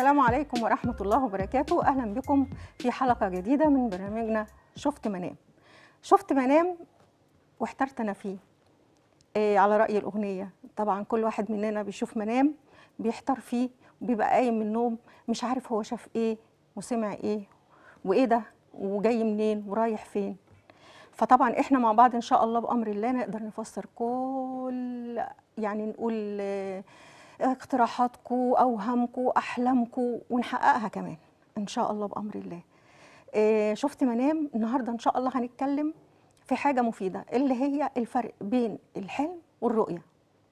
السلام عليكم ورحمة الله وبركاته أهلا بكم في حلقة جديدة من برنامجنا شفت منام شفت منام واحترت أنا فيه إيه على رأي الأغنية طبعا كل واحد مننا بيشوف منام بيحتار فيه وبيبقى قايم من النوم مش عارف هو شاف إيه وسمع إيه وإيه ده وجاي منين ورايح فين فطبعا احنا مع بعض ان شاء الله بامر الله نقدر نفسر كل يعني نقول آه، اقتراحاتكم اوهامكم احلامكم ونحققها كمان ان شاء الله بامر الله آه، شفت منام النهارده ان شاء الله هنتكلم في حاجه مفيده اللي هي الفرق بين الحلم والرؤيه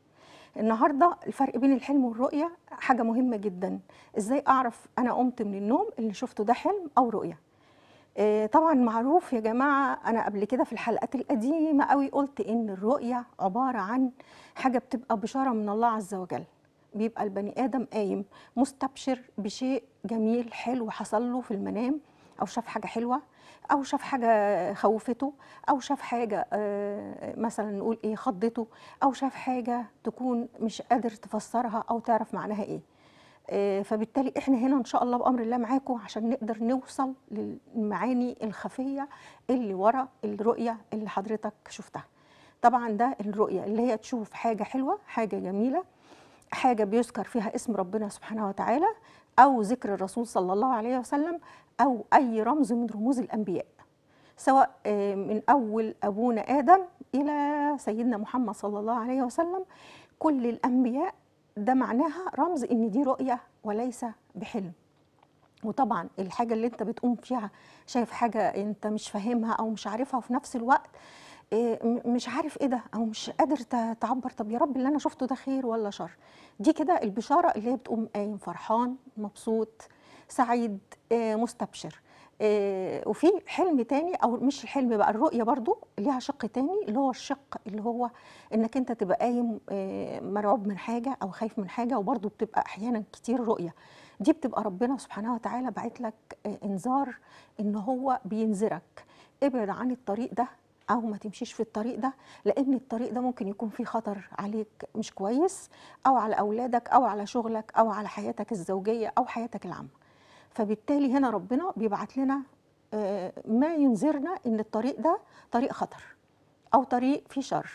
النهارده الفرق بين الحلم والرؤيه حاجه مهمه جدا ازاي اعرف انا قمت من النوم اللي شفته ده حلم او رؤيه آه، طبعا معروف يا جماعه انا قبل كده في الحلقات القديمه قوي قلت ان الرؤيه عباره عن حاجه بتبقى بشاره من الله عز وجل بيبقى البني ادم قايم مستبشر بشيء جميل حلو حصل له في المنام او شاف حاجه حلوه او شاف حاجه خوفته او شاف حاجه آه، مثلا نقول ايه خضته او شاف حاجه تكون مش قادر تفسرها او تعرف معناها ايه آه، فبالتالي احنا هنا ان شاء الله بامر الله معاكم عشان نقدر نوصل للمعاني الخفيه اللي ورا الرؤيه اللي حضرتك شفتها طبعا ده الرؤيه اللي هي تشوف حاجه حلوه حاجه جميله حاجه بيذكر فيها اسم ربنا سبحانه وتعالى او ذكر الرسول صلى الله عليه وسلم او اي رمز من رموز الانبياء سواء آه، من اول ابونا ادم الى سيدنا محمد صلى الله عليه وسلم كل الانبياء ده معناها رمز ان دي رؤيه وليس بحلم وطبعا الحاجه اللي انت بتقوم فيها شايف حاجه انت مش فاهمها او مش عارفها وفي نفس الوقت إيه، م- مش عارف ايه ده او مش قادر ت- تعبر طب يا رب اللي انا شفته ده خير ولا شر دي كده البشاره اللي هي بتقوم قايم فرحان مبسوط سعيد إيه، مستبشر إيه، وفي حلم تاني او مش الحلم بقى الرؤيه برضو ليها شق تاني اللي هو الشق اللي هو انك انت تبقى قايم إيه، مرعوب من حاجه او خايف من حاجه وبرضو بتبقى احيانا كتير رؤيه دي بتبقى ربنا سبحانه وتعالى باعت لك إيه، انذار ان هو بينذرك ابعد عن الطريق ده او ما تمشيش في الطريق ده لان الطريق ده ممكن يكون فيه خطر عليك مش كويس او على اولادك او على شغلك او على حياتك الزوجيه او حياتك العامه فبالتالي هنا ربنا بيبعت لنا آه، ما ينذرنا ان الطريق ده طريق خطر او طريق فيه شر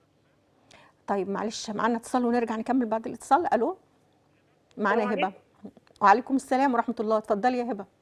طيب معلش معانا اتصال ونرجع نكمل بعد الاتصال الو معانا السلام هبه وعليكم السلام ورحمه الله اتفضلي يا هبه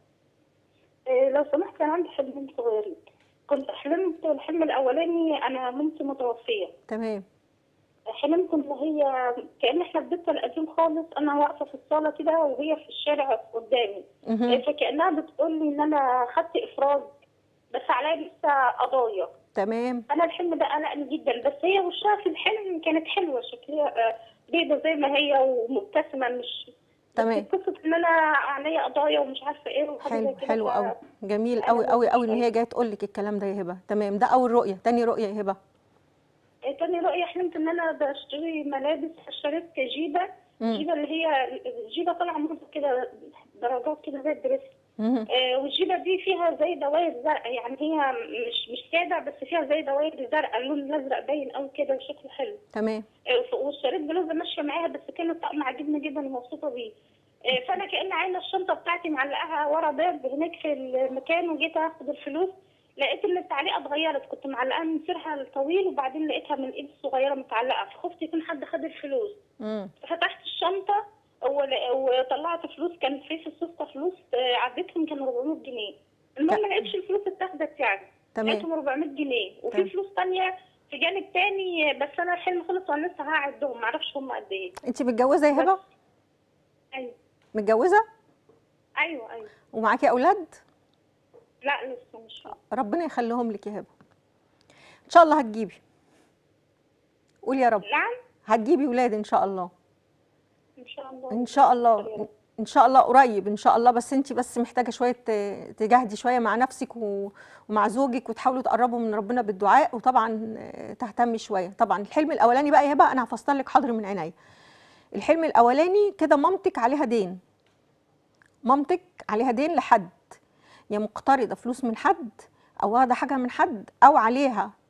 إيه، لو سمحت كان عندي حلمين صغيرين كنت حلمت الحلم الاولاني انا مامتي متوفيه تمام حلمت ان هي كان احنا في بيتنا القديم خالص انا واقفه في الصاله كده وهي في الشارع قدامي مهم. إيه، فكانها بتقول لي ان انا خدت افراج بس عليا لسه قضايا تمام انا الحلم ده قلقني جدا بس هي وشها في الحلم كانت حلوه شكلها آه، بيضه زي ما هي ومبتسمه مش تمام. بس قصه ان انا عليا قضايا ومش عارفه ايه وحاجه حلو زي كده حلو ف- قوي جميل أنا قوي قوي مبسوطة قوي ان هي أوي. جايه تقول لك الكلام ده يا هبه تمام ده اول رؤيه تاني رؤيه يا هبه إيه، تاني رؤية حلمت ان انا بشتري ملابس اشتريت جيبة مم. جيبة اللي هي جيبة طالعة منها كده درجات كده زي الدرس مهم. آه، والجيبة دي فيها زي دوائر زرقاء يعني هي مش مش سادة بس فيها زي دوائر زرقاء اللون الازرق باين قوي كده وشكله حلو تمام آه، واشتريت بلوزة ماشية معاها بس كان الطقم عاجبني جدا ومبسوطة بيه آه، فانا كأن عاينة الشنطة بتاعتي معلقاها ورا باب هناك في المكان وجيت اخد الفلوس لقيت ان التعليقه اتغيرت كنت معلقاها من سيرها الطويل وبعدين لقيتها من الايد الصغيره متعلقه فخفت يكون حد خد الفلوس مم. فتحت الشنطه ول- وطلعت فلوس كانت في في السوسته فلوس آه، عديتهم كانوا 400 جنيه المهم ما لقيتش الفلوس اتاخدت يعني تمام لقيتهم 400 جنيه وفي تمام. فلوس تانية في جانب تاني بس انا الحلم خلص وانا لسه هعدهم معرفش هم قد ايه انت متجوزه يا هبه ايوه متجوزه ايوه ايوه ومعاكي اولاد لا لسه مش فاهمة. ربنا يخليهم لك يا هبه ان شاء الله هتجيبي قولي يا رب نعم هتجيبي ولاد ان شاء الله ان شاء الله ان شاء الله ان شاء الله قريب ان شاء الله بس انت بس محتاجه شويه ت- تجاهدي شويه مع نفسك و- ومع زوجك وتحاولوا تقربوا من ربنا بالدعاء وطبعا آه، تهتمي شويه طبعا الحلم الاولاني بقى يا هبه انا هفسر لك حاضر من عينيا الحلم الاولاني كده مامتك عليها دين مامتك عليها دين لحد يا مقترضه فلوس من حد او واخده حاجه من حد او عليها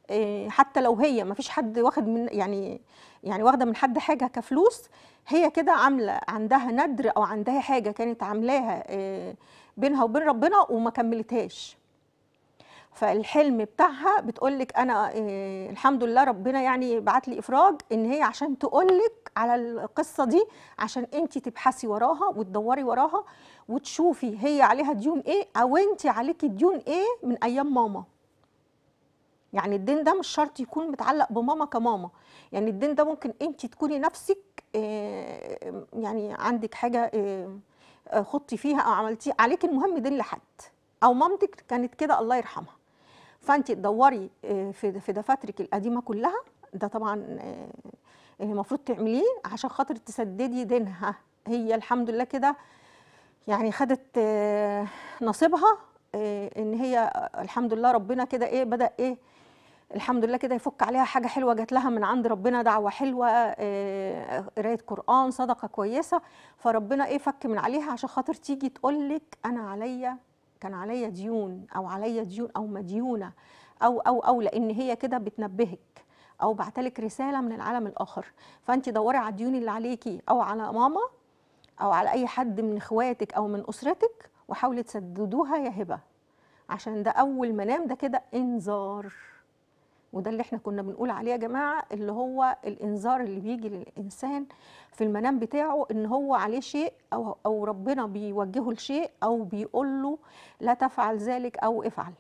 آه، حتى لو هي ما فيش حد واخد من يعني يعني واخده من حد حاجه كفلوس هي كده عامله عندها ندر او عندها حاجه كانت عاملاها آه، بينها وبين ربنا وما كملتهاش فالحلم بتاعها بتقول لك انا آه، الحمد لله ربنا يعني بعت لي افراج ان هي عشان تقول لك على القصه دي عشان انت تبحثي وراها وتدوري وراها وتشوفي هي عليها ديون ايه او انت عليكي ديون ايه من ايام ماما يعني الدين ده مش شرط يكون متعلق بماما كماما يعني الدين ده ممكن انت تكوني نفسك آه، يعني عندك حاجه آه، آه، خضتي فيها او عملتيها عليك المهم دين لحد او مامتك كانت كده الله يرحمها فانت تدوري آه، في في دفاترك القديمه كلها ده طبعا آه، المفروض تعمليه عشان خاطر تسددي دينها هي الحمد لله كده يعني خدت آه، نصيبها آه، ان هي آه، الحمد لله ربنا كده ايه بدا ايه الحمد لله كده يفك عليها حاجه حلوه جات لها من عند ربنا دعوه حلوه آه، قرايه قران صدقه كويسه فربنا ايه فك من عليها عشان خاطر تيجي تقول لك انا عليا كان عليا ديون او عليا ديون او مديونه او او او لان هي كده بتنبهك او بعتلك رساله من العالم الاخر فانت دوري على الديون اللي عليكي او على ماما او على اي حد من اخواتك او من اسرتك وحاولي تسددوها يا هبه عشان ده اول منام ده كده انذار وده اللي احنا كنا بنقول عليه يا جماعه اللي هو الانذار اللي بيجي للانسان في المنام بتاعه ان هو عليه شيء او او ربنا بيوجهه لشيء او بيقول له لا تفعل ذلك او افعل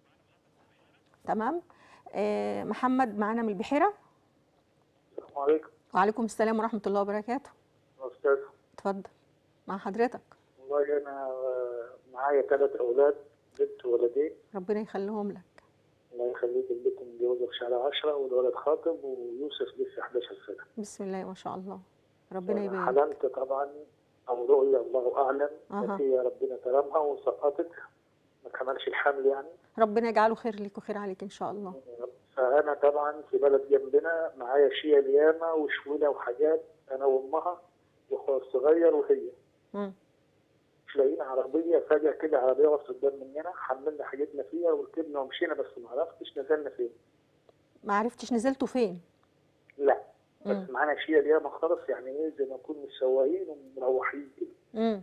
تمام آه محمد معانا من البحيره السلام عليكم وعليكم السلام ورحمه الله وبركاته أستاذ اتفضل مع حضرتك والله أنا آه، معايا ثلاث أولاد بنت وولدين ربنا يخليهم لك الله يخليك البنت متجوزة في شهر 10 والولد خاطب ويوسف لسه 11 سنة بسم الله ما شاء الله ربنا يبارك حلمت طبعا أو رؤية الله أعلم أها. بس هي ربنا كرمها وسقطت ما كملش الحمل يعني ربنا يجعله خير لك وخير عليك ان شاء الله فأنا طبعا في بلد جنبنا معايا شيا ياما وشويلة وحاجات أنا وأمها وأخوها الصغير وهي مم. مش لاقيين عربية فجأة كده عربية وقفت قدام مننا حملنا حاجتنا فيها وركبنا ومشينا بس ما عرفتش نزلنا فين ما عرفتش نزلتوا فين لا مم. بس معانا شيء ياما خالص يعني ايه زي ما نكون متسوقين ومروحين كده مم.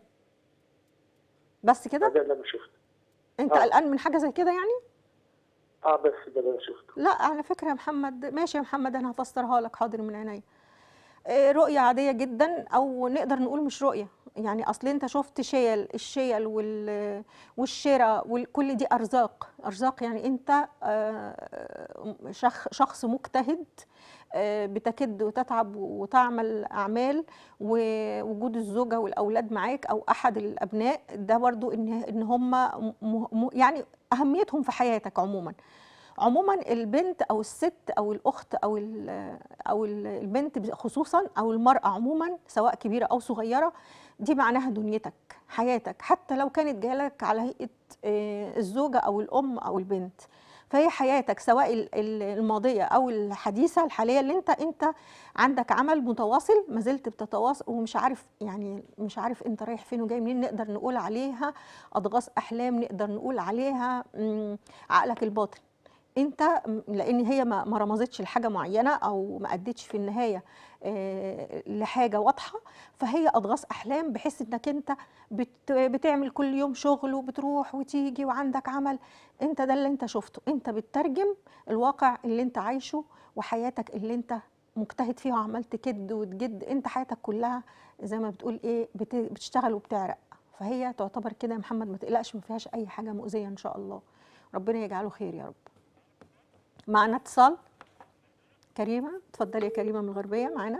بس كده ده اللي انا شفته انت آه. قلقان من حاجه زي كده يعني اه بس ده اللي انا شفته لا على فكره يا محمد ماشي يا محمد انا هفسرها لك حاضر من عينيا إيه، رؤيه عاديه جدا او نقدر نقول مش رؤيه يعني اصل انت شفت شيل الشيل وال والشراء وكل دي ارزاق ارزاق يعني انت آه، شخ شخص مجتهد آه، بتكد وتتعب وتعمل اعمال ووجود الزوجه والاولاد معاك او احد الابناء ده برضو ان ان هم م- م- يعني اهميتهم في حياتك عموما عموما البنت او الست او الاخت او ال- او ال- البنت خصوصا او المراه عموما سواء كبيره او صغيره دي معناها دنيتك حياتك حتى لو كانت جايلك على هيئه آه، الزوجه او الام او البنت فهي حياتك سواء ال- ال- الماضيه او الحديثه الحاليه اللي انت انت عندك عمل متواصل ما زلت بتتواصل ومش عارف يعني مش عارف انت رايح فين وجاي منين نقدر نقول عليها اضغاث احلام نقدر نقول عليها مم، عقلك الباطن انت م- لان هي ما ما رمزتش لحاجه معينه او ما ادتش في النهايه آه، لحاجه واضحه فهي اضغاث احلام بحيث انك انت بت- بتعمل كل يوم شغل وبتروح وتيجي وعندك عمل انت ده اللي انت شفته انت بتترجم الواقع اللي انت عايشه وحياتك اللي انت مجتهد فيها وعملت كد وتجد انت حياتك كلها زي ما بتقول ايه بت- بتشتغل وبتعرق فهي تعتبر كده يا محمد ما تقلقش ما فيهاش اي حاجه مؤذيه ان شاء الله ربنا يجعله خير يا رب معنا اتصال كريمه اتفضلي يا كريمه من الغربيه معانا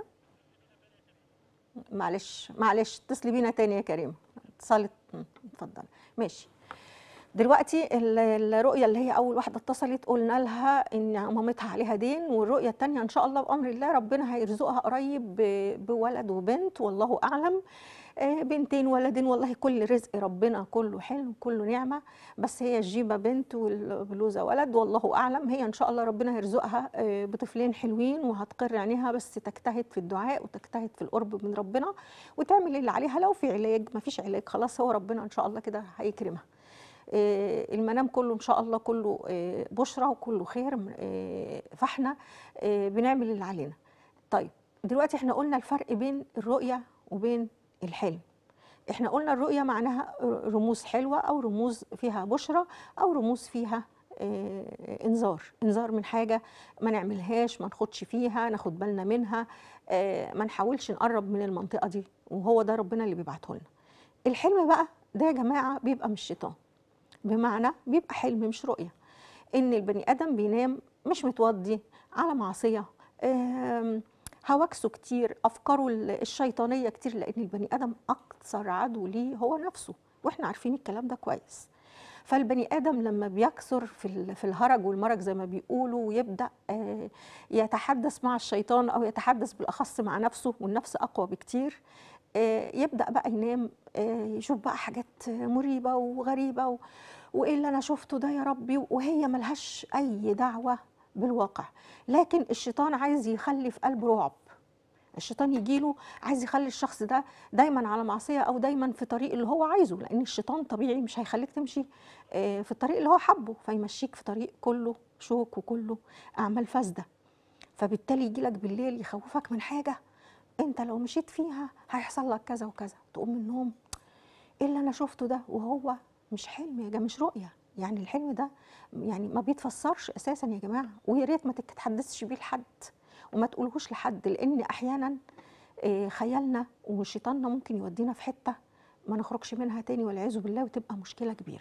معلش معلش اتصلي بينا تاني يا كريمه اتصلت م، اتفضلي ماشي دلوقتي ال- الرؤيه اللي هي اول واحده اتصلت قلنا لها ان مامتها عليها دين والرؤيه الثانيه ان شاء الله بامر الله ربنا هيرزقها قريب ب- بولد وبنت والله اعلم آه، بنتين ولدين والله كل رزق ربنا كله حلو كله نعمه بس هي الجيبه بنت والبلوزه ولد والله اعلم هي ان شاء الله ربنا هيرزقها آه، بطفلين حلوين وهتقر عينيها بس تجتهد في الدعاء وتجتهد في القرب من ربنا وتعمل اللي عليها لو في علاج ما فيش علاج خلاص هو ربنا ان شاء الله كده هيكرمها آه، المنام كله ان شاء الله كله آه، بشرى وكله خير آه، فاحنا آه، بنعمل اللي علينا طيب دلوقتي احنا قلنا الفرق بين الرؤيه وبين الحلم احنا قلنا الرؤيه معناها رموز حلوه او رموز فيها بشرى او رموز فيها آه، انذار انذار من حاجه ما نعملهاش ما ناخدش فيها ناخد بالنا منها آه، ما نحاولش نقرب من المنطقه دي وهو ده ربنا اللي بيبعته لنا الحلم بقى ده يا جماعه بيبقى مش شيطان بمعنى بيبقى حلم مش رؤيه ان البني ادم بينام مش متوضي على معصيه آم، هواكسه كتير افكاره ال- الشيطانيه كتير لان البني ادم اكثر عدو ليه هو نفسه واحنا عارفين الكلام ده كويس فالبني ادم لما بيكثر في ال- في الهرج والمرج زي ما بيقولوا ويبدا آه، يتحدث مع الشيطان او يتحدث بالاخص مع نفسه والنفس اقوى بكتير آه، يبدا بقى ينام آه، يشوف بقى حاجات مريبه وغريبه و- وايه اللي انا شفته ده يا ربي وهي ملهاش اي دعوه بالواقع لكن الشيطان عايز يخلي في قلبه رعب الشيطان يجيله عايز يخلي الشخص ده دايما على معصيه او دايما في طريق اللي هو عايزه لان الشيطان طبيعي مش هيخليك تمشي آه، في الطريق اللي هو حبه فيمشيك في طريق كله شوك وكله اعمال فاسده فبالتالي يجي لك بالليل يخوفك من حاجه انت لو مشيت فيها هيحصل لك كذا وكذا تقوم من النوم ايه اللي انا شفته ده وهو مش حلم يا جماعه مش رؤيه يعني الحلم ده يعني ما بيتفسرش اساسا يا جماعه ويا ريت ما تتحدثش بيه لحد وما تقولهوش لحد لان احيانا آه، خيالنا وشيطاننا ممكن يودينا في حته ما نخرجش منها تاني والعياذ بالله وتبقى مشكله كبيره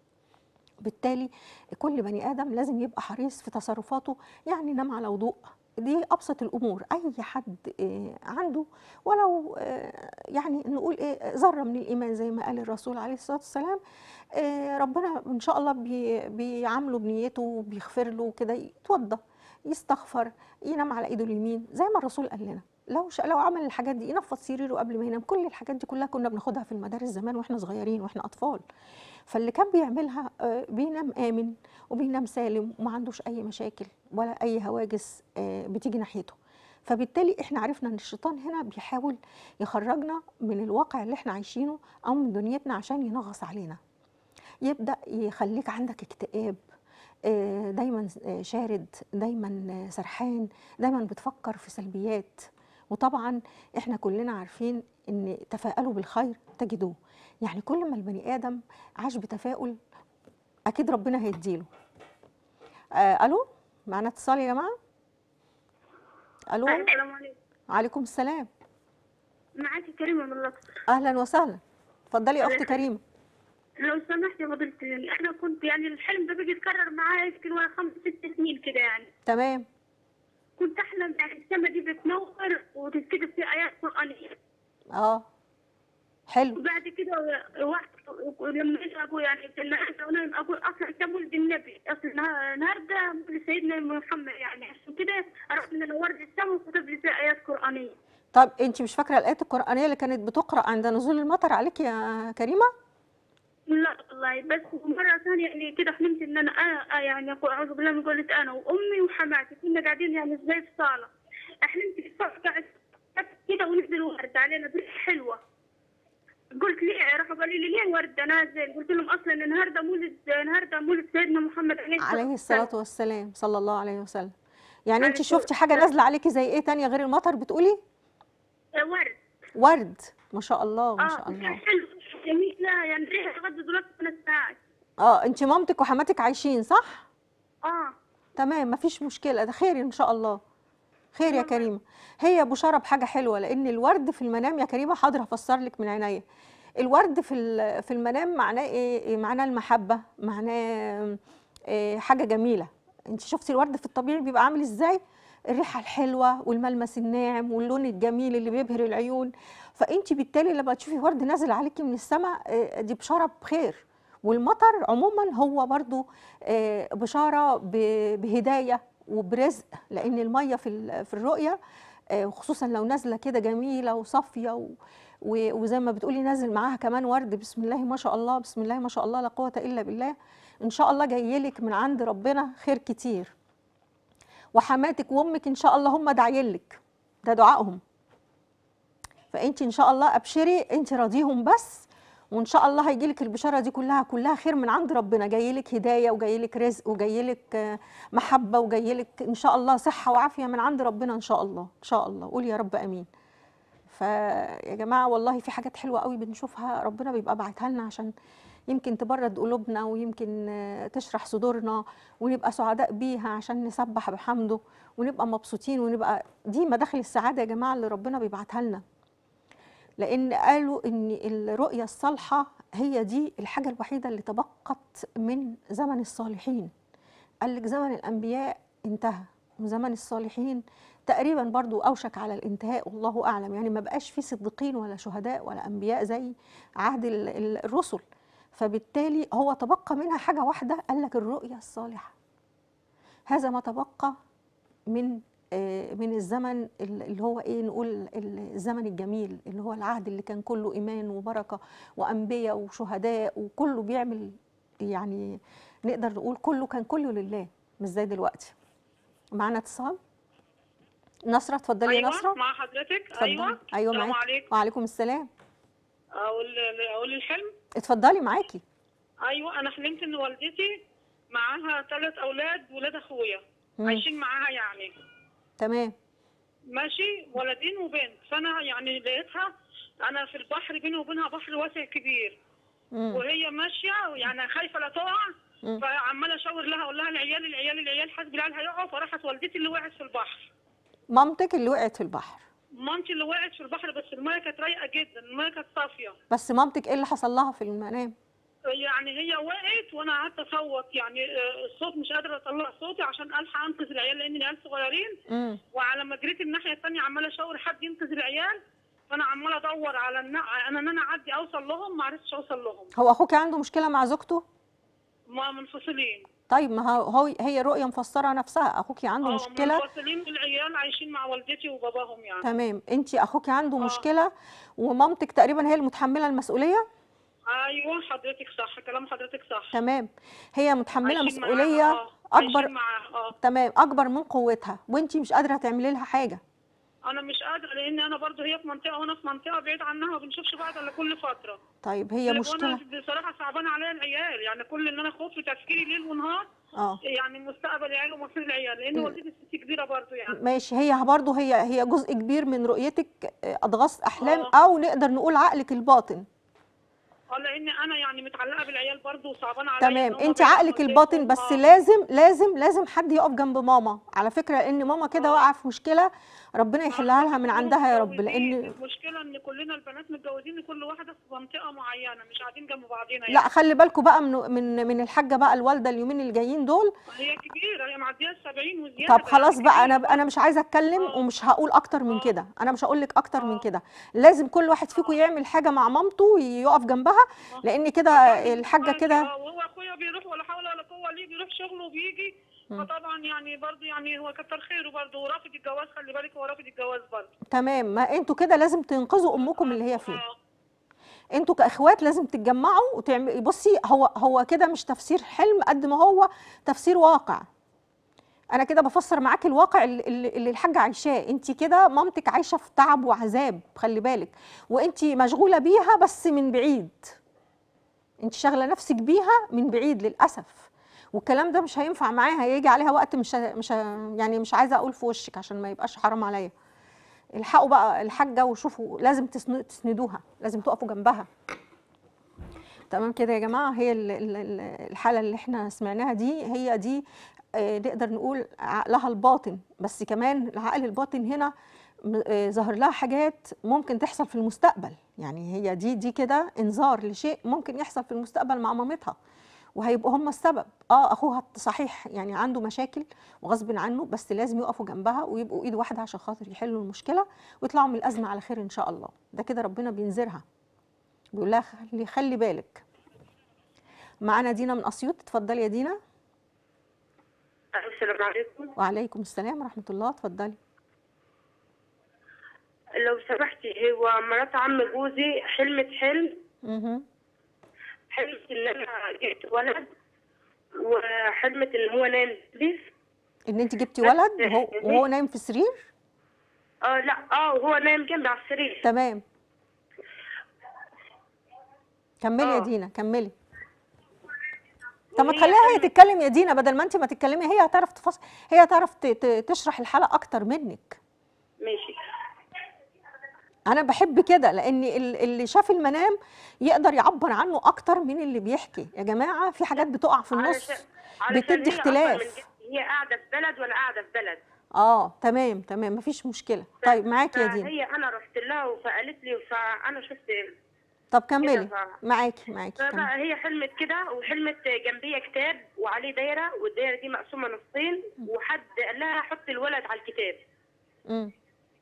بالتالي كل بني ادم لازم يبقى حريص في تصرفاته يعني ينام على وضوء دي ابسط الامور اي حد آه، عنده ولو آه، يعني نقول ايه ذره من الايمان زي ما قال الرسول عليه الصلاه والسلام آه، ربنا ان شاء الله بي- بيعامله بنيته وبيغفر له كده يتوضى يستغفر ينام على ايده اليمين زي ما الرسول قال لنا لو ش... لو عمل الحاجات دي ينفض سريره قبل ما ينام كل الحاجات دي كلها كنا بناخدها في المدارس زمان واحنا صغيرين واحنا اطفال فاللي كان بيعملها آه، بينام امن وبينام سالم وما عندوش اي مشاكل ولا اي هواجس آه، بتيجي ناحيته فبالتالي احنا عرفنا ان الشيطان هنا بيحاول يخرجنا من الواقع اللي احنا عايشينه او من دنيتنا عشان ينغص علينا يبدا يخليك عندك اكتئاب آه، دايما آه، شارد دايما آه، سرحان دايما بتفكر في سلبيات وطبعا احنا كلنا عارفين ان تفاءلوا بالخير تجدوه يعني كل ما البني ادم عاش بتفاؤل اكيد ربنا هيديله آه الو معنا اتصال يا جماعه الو السلام عليكم عليكم السلام معاكي كريمه من الاقصر اهلا وسهلا اتفضلي يا اختي عليكم. كريمه لو سمحت يا فضيلة يعني احنا كنت يعني الحلم ده بيجي يتكرر معايا يمكن ورا خمس ست سنين كده يعني تمام كنت احلم يعني السما دي بتنور وتتكتب في ايات قرانيه اه حلو وبعد كده واحد لما اجي اقول يعني في النهار ونايم اقول اصلا ده مولد النبي اصلا النهار- النهارده مولد سيدنا محمد يعني عشان كده ربنا نور لي السما وكتب لي فيها ايات قرانيه طب انت مش فاكره الايات القرانيه اللي كانت بتقرا عند نزول المطر عليك يا كريمه لا والله بس مرة ثانية يعني كده حلمت ان انا انا يعني أقول اعوذ بالله من قولة انا وامي وحماتي كنا قاعدين يعني زي في صالة حلمت في الصالة قاعد كده ونزل ورد علينا بريحة حلوة قلت ليه راحوا قالوا لي ليه ورد نازل قلت لهم اصلا النهارده مولد النهارده مولد سيدنا محمد عليه عليه الصلاه والسلام صلى الله عليه وسلم يعني انت عليه شفتي الصلاة حاجه والسلام. نازله عليكي زي ايه تانية غير المطر بتقولي والسلام. ورد ورد ما شاء الله ما اه شاء الله حلو جميلة يعني ريحة لغاية دلوقتي ثلاث ساعات اه انت مامتك وحماتك عايشين صح اه تمام مفيش مشكله ده خير ان شاء الله خير يا والله. كريمه هي بشاره بحاجه حلوه لان الورد في المنام يا كريمه حاضر هفسر لك من عينيا الورد في ال- في المنام معناه ايه إيه؟ معناه المحبه معناه إيه حاجه جميله انت شفتي الورد في الطبيعي بيبقى عامل ازاي الريحه الحلوه والملمس الناعم واللون الجميل اللي بيبهر العيون فانت بالتالي لما تشوفي ورد نازل عليكي من السماء آه، دي بشاره بخير والمطر عموما هو برضو آه، بشاره ب- بهدايه وبرزق لان الميه في ال- في الرؤيه آه، وخصوصا لو نازله كده جميله وصافيه و- و- وزي ما بتقولي نازل معاها كمان ورد بسم الله ما شاء الله بسم الله ما شاء الله لا قوه الا بالله ان شاء الله جايلك من عند ربنا خير كتير وحماتك وامك ان شاء الله هم داعيلك ده دعائهم فانت ان شاء الله ابشري انت راضيهم بس وان شاء الله هيجي لك البشاره دي كلها كلها خير من عند ربنا جاي لك هدايه وجاي لك رزق وجاي لك آه، محبه وجاي لك ان شاء الله صحه وعافيه من عند ربنا ان شاء الله ان شاء الله قول يا رب امين فيا جماعه والله في حاجات حلوه قوي بنشوفها ربنا بيبقى باعتها لنا عشان يمكن تبرد قلوبنا ويمكن آه، تشرح صدورنا ونبقى سعداء بيها عشان نسبح بحمده ونبقى مبسوطين ونبقى دي مداخل السعاده يا جماعه اللي ربنا بيبعتها لنا لان قالوا ان الرؤيه الصالحه هي دي الحاجه الوحيده اللي تبقت من زمن الصالحين قال لك زمن الانبياء انتهى وزمن الصالحين تقريبا برضو اوشك على الانتهاء والله اعلم يعني ما بقاش في صديقين ولا شهداء ولا انبياء زي عهد ال- ال- الرسل فبالتالي هو تبقى منها حاجه واحده قال لك الرؤيه الصالحه هذا ما تبقى من آه، من الزمن ال- اللي هو ايه نقول ال- الزمن الجميل اللي هو العهد اللي كان كله ايمان وبركه وانبياء وشهداء وكله بيعمل يعني نقدر نقول كله كان كله لله مش زي دلوقتي معانا اتصال نصرة اتفضلي يا ايوه نصرة مع حضرتك اتفضلي ايوه ايوه السلام معاكي عليكم وعليكم السلام اقول اقول الحلم اتفضلي معاكي ايوه انا حلمت ان والدتي معاها ثلاث اولاد ولاد اخويا مم. عايشين معاها يعني تمام ماشي ولدين وبنت فانا يعني لقيتها انا في البحر بيني وبينها بحر واسع كبير مم. وهي ماشيه يعني خايفه لا تقع مم. فعماله اشاور لها اقول لها العيال العيال العيال حسبي العيال هيقعوا فراحت والدتي اللي وقعت في البحر مامتك اللي وقعت في البحر مامتي اللي وقعت في البحر بس المايه كانت رايقه جدا المايه كانت صافيه بس مامتك ايه اللي حصل لها في المنام يعني هي وقعت وانا قعدت اصوت يعني آه، الصوت مش قادره اطلع صوتي عشان الحق انقذ العيال لان العيال صغيرين امم وعلى ما جريت الناحيه الثانيه عماله اشاور حد ينقذ العيال فانا عماله ادور على النع... انا ان انا اعدي اوصل لهم ما عرفتش اوصل لهم هو اخوك عنده مشكله مع زوجته ما منفصلين طيب ما هو هو- هي رؤيه مفسره نفسها اخوك عنده اه مشكله منفصلين والعيال عايشين مع والدتي وباباهم يعني تمام انت اخوك عنده آه. مشكله ومامتك تقريبا هي المتحمله المسؤوليه ايوه حضرتك صح كلام حضرتك صح تمام هي متحمله عايشين معاها، مسؤوليه آه، عايشين اكبر معاها اه تمام اكبر من قوتها وانت مش قادره تعملي لها حاجه انا مش قادره لان انا برضو هي في منطقه وانا في منطقه بعيد عنها ما بنشوفش بعض الا كل فتره طيب هي مشكله وانا بصراحه صعبانه عليا العيال يعني كل اللي انا خوف في تفكيري ليل ونهار اه يعني مستقبل العيال ومصير العيال لان والدتي ست كبيره برضو يعني ماشي هي برضه هي هي جزء كبير من رؤيتك آه، اضغاث احلام آه. او نقدر نقول عقلك الباطن اه لان انا يعني متعلقه بالعيال برضو وصعبانه عليا تمام إن هم انت بعيد عن عقلك الباطن والدتهم. بس آه. لازم لازم لازم حد يقف جنب ماما على فكره ان ماما كده آه. واقعه في مشكله ربنا يحلها لها من كلهم عندها يا رب متجوزين. لان المشكله ان كلنا البنات متجوزين كل واحده في منطقه معينه مش قاعدين جنب بعضينا يعني. لا خلي بالكم بقى من من من الحاجه بقى الوالده اليومين اللي جايين دول هي كبيره هي معديه ال 70 وزياده طب خلاص يعني بقى انا كبيرة. انا مش عايزه اتكلم آه. ومش هقول اكتر من آه. كده انا مش هقول لك اكتر من آه. كده لازم كل واحد فيكم يعمل حاجه مع مامته ويقف جنبها آه. لان كده الحاجه كده آه، وهو اخويا بيروح ولا حول ولا قوه ليه بيروح شغله وبيجي مم. فطبعا يعني برضه يعني هو كتر خيره برضه ورافض الجواز خلي بالك هو رافض الجواز برضه تمام ما انتوا كده لازم تنقذوا امكم اللي هي فيه آه. انتوا كاخوات لازم تتجمعوا وتعملوا بصي هو هو كده مش تفسير حلم قد ما هو تفسير واقع انا كده بفسر معاكي الواقع اللي, اللي اللي الحاجه عايشاه انت كده مامتك عايشه في تعب وعذاب خلي بالك وانت مشغوله بيها بس من بعيد انت شاغله نفسك بيها من بعيد للاسف والكلام ده مش هينفع معاها هيجي عليها وقت مش ه- مش ه- يعني مش عايزه اقول في وشك عشان ما يبقاش حرام عليا الحقوا بقى الحاجه وشوفوا لازم تسن- تسندوها لازم تقفوا جنبها تمام كده يا جماعه هي ال- ال- ال- الحاله اللي احنا سمعناها دي هي دي آه، نقدر نقول عقلها الباطن بس كمان العقل الباطن هنا م- آه، ظهر لها حاجات ممكن تحصل في المستقبل يعني هي دي دي كده انذار لشيء ممكن يحصل في المستقبل مع مامتها وهيبقوا هم السبب اه اخوها صحيح يعني عنده مشاكل وغصب عنه بس لازم يقفوا جنبها ويبقوا ايد واحده عشان خاطر يحلوا المشكله ويطلعوا من الازمه على خير ان شاء الله ده كده ربنا بينذرها بيقول لها خلي خلي بالك معانا دينا من اسيوط اتفضلي يا دينا السلام عليكم وعليكم السلام ورحمه الله اتفضلي لو سمحتي هو مرات عم جوزي حلمت حلم اها حلمت ان انا جبت ولد وحلمت ان هو نايم في السرير ان انت جبتي بس ولد وهو, إيه؟ وهو نايم في سرير اه لا اه وهو نايم جنبي على السرير تمام كملي يا آه. دينا كملي طب ما وهي تخليها هي حلمت- تتكلم يا دينا بدل ما انت ما تتكلمي هي هتعرف تفصل هي هتعرف ت- ت- تشرح الحاله اكتر منك ماشي انا بحب كده لان ال- اللي شاف المنام يقدر يعبر عنه اكتر من اللي بيحكي يا جماعه في حاجات بتقع في النص علشان- علشان بتدي هي أصلاً اختلاف. من جد- هي قاعده في بلد وانا قاعده في بلد اه تمام تمام مفيش مشكله طيب معاكي يا دينا فهي انا رحت لها فقالت لي فانا شفت طب كملي ف- معاكي معاكي كملي. فبقى هي حلمت كده وحلمت جنبية كتاب وعليه دايرة والدايرة دي مقسومة نصين وحد قال لها حط الولد على الكتاب امم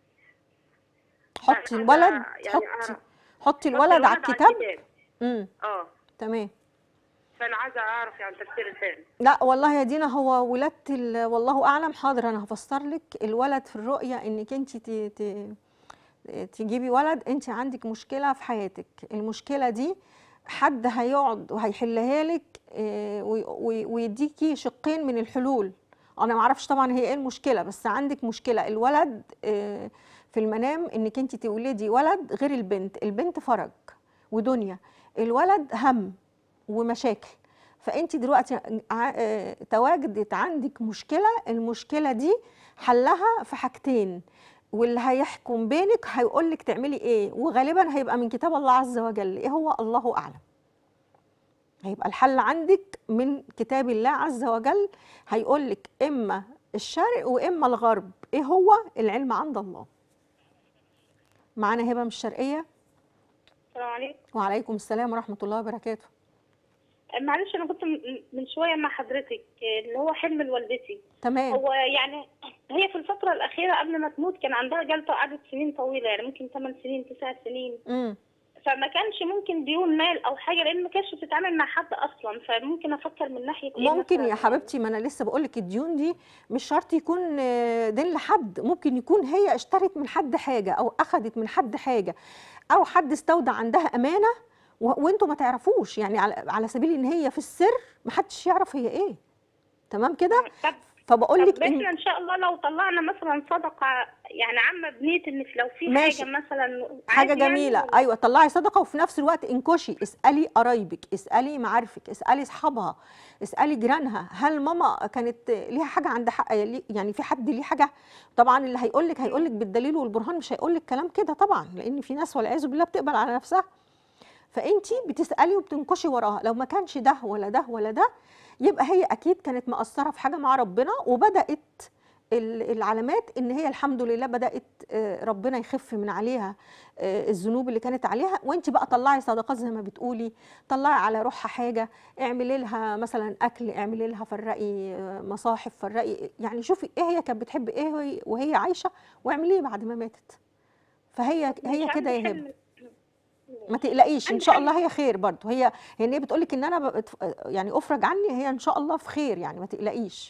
حطي عايزة- الولد يعني حطي أنا- حطي حط الولد على الكتاب امم اه تمام فانا عايزة اعرف يعني تفسير الحلم لا والله يا دينا هو ولادة ال- والله اعلم حاضر انا هفسر لك الولد في الرؤيه انك انت ت... ت... تجيبي ولد انت عندك مشكله في حياتك المشكله دي حد هيقعد وهيحلها لك آه، وي- وي- ويديكي شقين من الحلول انا ما اعرفش طبعا هي ايه المشكله بس عندك مشكله الولد آه، في المنام انك انت تولدي ولد غير البنت البنت فرج ودنيا الولد هم ومشاكل فانت دلوقتي ع- آه، تواجدت عندك مشكله المشكله دي حلها في حاجتين واللي هيحكم بينك هيقول لك تعملي ايه وغالبا هيبقى من كتاب الله عز وجل ايه هو الله اعلم هيبقى الحل عندك من كتاب الله عز وجل هيقول لك اما الشرق واما الغرب ايه هو العلم عند الله معانا هبه من الشرقيه السلام عليكم وعليكم السلام ورحمه الله وبركاته معلش انا كنت م- من شويه مع حضرتك اللي هو حلم لوالدتي تمام هو يعني هي في الفتره الاخيره قبل ما تموت كان عندها جلطه قعدت سنين طويله يعني ممكن 8 سنين 9 سنين امم فما كانش ممكن ديون مال او حاجه لان ما كانتش بتتعامل مع حد اصلا فممكن افكر من ناحيه ايه ممكن مثلاً؟ يا حبيبتي ما انا لسه بقول لك الديون دي مش شرط يكون آه، دين لحد ممكن يكون هي اشترت من حد حاجه او اخذت من حد حاجه او حد استودع عندها امانه و- وانتوا ما تعرفوش يعني على على سبيل ان هي في السر ما حدش يعرف هي ايه تمام كده طب فبقول طب لك احنا إن ان شاء الله لو طلعنا مثلا صدقه يعني عامه بنيه ان في- لو في ماشي. حاجه مثلا حاجه عادي يعني جميله ولا- ايوه طلعي صدقه وفي نفس الوقت انكشي اسالي قرايبك اسالي معارفك اسالي اصحابها اسالي جيرانها هل ماما كانت ليها حاجه عند حق يعني في حد ليه حاجه طبعا اللي هيقول لك هيقول لك بالدليل والبرهان مش هيقول لك كلام كده طبعا لان في ناس والعياذ بالله بتقبل على نفسها فانت بتسالي وبتنكشي وراها لو ما كانش ده ولا ده ولا ده يبقى هي اكيد كانت مقصره في حاجه مع ربنا وبدات ال- العلامات ان هي الحمد لله بدات آه، ربنا يخف من عليها آه، الذنوب اللي كانت عليها وانت بقى طلعي صدقات زي ما بتقولي طلعي على روحها حاجه اعملي لها مثلا اكل اعملي لها فرقي آه، مصاحف فرقي يعني شوفي ايه هي كانت بتحب ايه وهي- وهي عايشه واعمليه بعد ما ماتت فهي هي مش كده عندي يا هبه حلم. ما تقلقيش ان عندي شاء حل. الله هي خير برضه هي هي ان هي بتقول لك ان انا بقت- يعني افرج عني هي ان شاء الله في خير يعني ما تقلقيش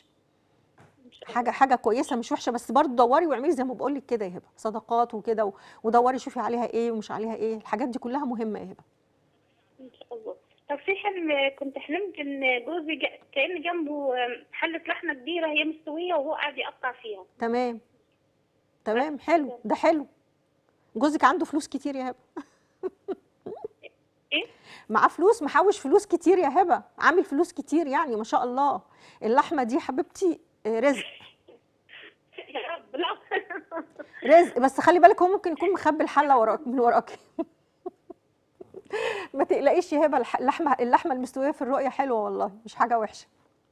حاجه حاجه كويسه مش وحشه بس برضه دوري واعملي زي ما بقول لك كده يا هبه صدقات وكده و- ودوري شوفي عليها ايه ومش عليها ايه الحاجات دي كلها مهمه يا هبه ان شاء الله طب في حلم كنت حلمت ان جوزي جا- كان جنبه حله لحمه كبيره هي مستويه وهو قاعد يقطع فيها تمام تمام حلو ده حلو جوزك عنده فلوس كتير يا هبه ايه معاه فلوس محوش فلوس كتير يا هبه عامل فلوس كتير يعني ما شاء الله اللحمه دي حبيبتي آه، رزق يا رب لا رزق بس خلي بالك هو ممكن يكون مخبي الحله وراك من وراك ما تقلقيش يا هبه الح- اللحمه اللحمه المستويه في الرؤيه حلوه والله مش حاجه وحشه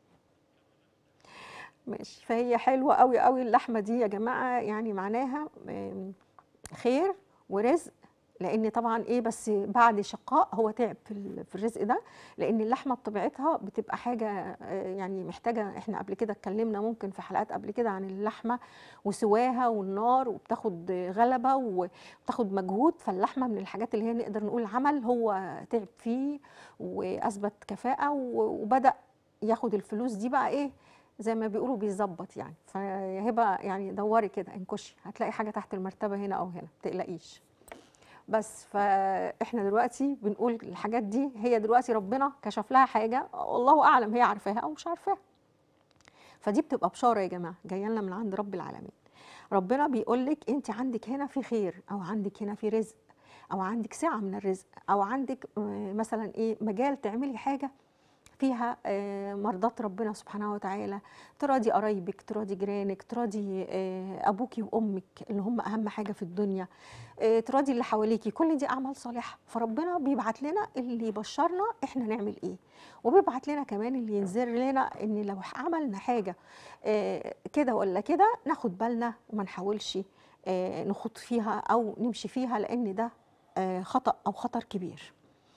ماشي فهي حلوه قوي قوي اللحمه دي يا جماعه يعني معناها آم، خير ورزق لان طبعا ايه بس بعد شقاء هو تعب في ال- في الرزق ده لان اللحمه بطبيعتها بتبقى حاجه آه، يعني محتاجه احنا قبل كده اتكلمنا ممكن في حلقات قبل كده عن اللحمه وسواها والنار وبتاخد غلبه وبتاخد مجهود فاللحمه من الحاجات اللي هي نقدر نقول عمل هو تعب فيه واثبت كفاءه و- وبدا ياخد الفلوس دي بقى ايه زي ما بيقولوا بيظبط يعني فيا هبه يعني دوري كده انكشي هتلاقي حاجه تحت المرتبه هنا او هنا ما تقلقيش بس فاحنا دلوقتي بنقول الحاجات دي هي دلوقتي ربنا كشف لها حاجه الله اعلم هي عارفاها او مش عارفاها فدي بتبقى بشاره يا جماعه جايه لنا من عند رب العالمين ربنا بيقول لك انت عندك هنا في خير او عندك هنا في رزق او عندك سعه من الرزق او عندك آه، مثلا ايه مجال تعملي حاجه فيها آه، مرضات ربنا سبحانه وتعالى تراضي قرايبك تراضي جيرانك تراضي آه، ابوكي وامك اللي هم اهم حاجه في الدنيا آه، تراضي اللي حواليكي كل دي اعمال صالحه فربنا بيبعت لنا اللي يبشرنا احنا نعمل ايه وبيبعت لنا كمان اللي ينذر لنا ان لو عملنا حاجه آه، كده ولا كده ناخد بالنا وما نحاولش آه، نخوض فيها او نمشي فيها لان ده آه، خطا او خطر كبير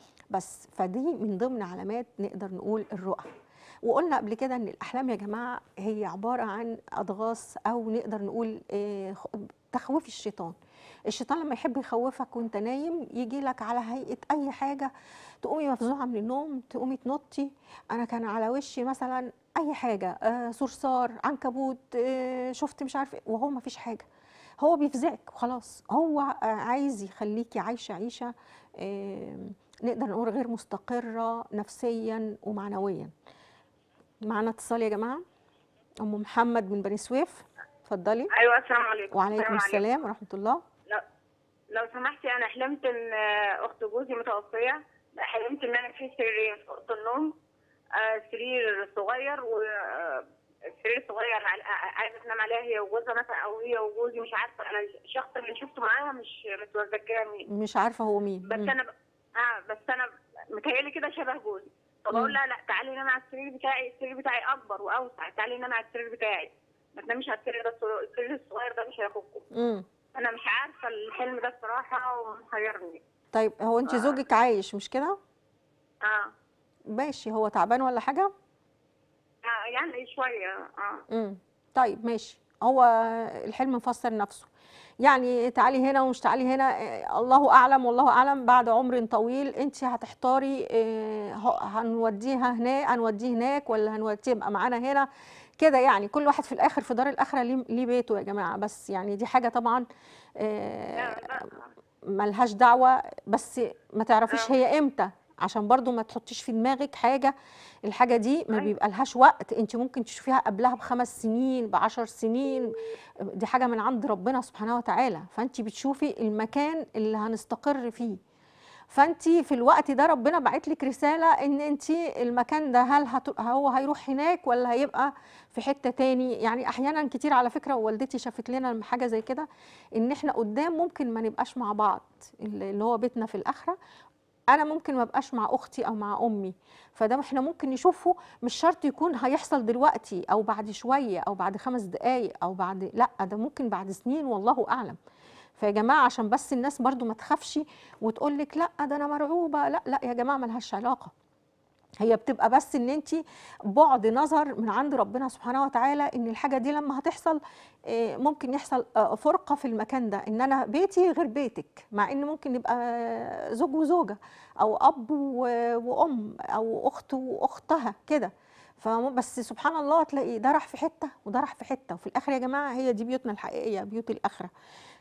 بس فدي من ضمن علامات نقدر نقول الرؤى وقلنا قبل كده ان الاحلام يا جماعه هي عباره عن اضغاث او نقدر نقول آه، خ- تخويف الشيطان الشيطان لما يحب يخوفك وانت نايم يجي لك على هيئه اي حاجه تقومي مفزوعه من النوم تقومي تنطي انا كان على وشي مثلا اي حاجه آه صرصار عنكبوت آه شفت مش عارفه إيه، وهو ما فيش حاجه هو بيفزعك وخلاص هو آه عايز يخليكي عايشه عيشه آه نقدر نقول غير مستقره نفسيا ومعنويا معنا اتصال يا جماعه ام محمد من بني سويف اتفضلي ايوه السلام عليكم وعليكم السلام عليكم. السلام ورحمه الله لو سمحتي انا حلمت ان آه، اخت جوزي متوفيه حلمت ان انا في سريرين في اوضه النوم آه، سرير صغير و آه، سرير صغير عل- ع- عايزه تنام عليها هي وجوزها مثلا او هي وجوزي مش عارفه انا الشخص اللي شفته معاها مش متذكره مين مش عارفه هو مين بس مم. انا ب... اه بس انا متهيألي كده شبه جوزي فبقول لها لا تعالي نام على السرير بتاعي السرير بتاعي اكبر واوسع تعالي نام على السرير بتاعي ما تناميش على السرير ده الصغير- السرير الصغير ده مش هياخدكم مم. انا مش عارفه الحلم ده الصراحه ومحيرني طيب هو انت زوجك عايش مش كده اه ماشي هو تعبان ولا حاجه آه، يعني شويه اه امم طيب ماشي هو الحلم مفسر نفسه يعني تعالي هنا ومش تعالي هنا إيه، الله اعلم والله اعلم بعد عمر طويل انت هتحتاري إيه، ه- هنوديها هناك هنوديه هناك ولا هنوديه يبقى معانا هنا كده يعني كل واحد في الاخر في دار الاخره ليه ليه بيته يا جماعه بس يعني دي حاجه طبعا إيه، لا لا ملهاش دعوة بس ما تعرفيش آه. هي امتى عشان برضو ما تحطيش في دماغك حاجة الحاجة دي ما أيوة. بيبقى لهاش وقت انت ممكن تشوفيها قبلها بخمس سنين بعشر سنين دي حاجة من عند ربنا سبحانه وتعالى فانت بتشوفي المكان اللي هنستقر فيه فانت في الوقت ده ربنا بعت لك رسالة ان انت المكان ده هل هت... هو هيروح هناك ولا هيبقى في حتة تاني يعني احيانا كتير على فكرة والدتي شافت لنا حاجة زي كده ان احنا قدام ممكن ما نبقاش مع بعض اللي هو بيتنا في الاخره انا ممكن ما ابقاش مع اختي او مع امي فده احنا ممكن نشوفه مش شرط يكون هيحصل دلوقتي او بعد شويه او بعد خمس دقائق او بعد لا ده ممكن بعد سنين والله اعلم فيا جماعه عشان بس الناس برضو ما تخافش وتقول لك لا ده انا مرعوبه لا لا يا جماعه ملهاش علاقه هي بتبقى بس ان انت بعد نظر من عند ربنا سبحانه وتعالى ان الحاجه دي لما هتحصل آه، ممكن يحصل آه، فرقه في المكان ده ان انا بيتي غير بيتك مع ان ممكن نبقى آه، زوج وزوجه او اب و- وام او اخت واختها كده فبس سبحان الله تلاقي ده راح في حته وده راح في حته وفي الاخر يا جماعه هي دي بيوتنا الحقيقيه بيوت الاخره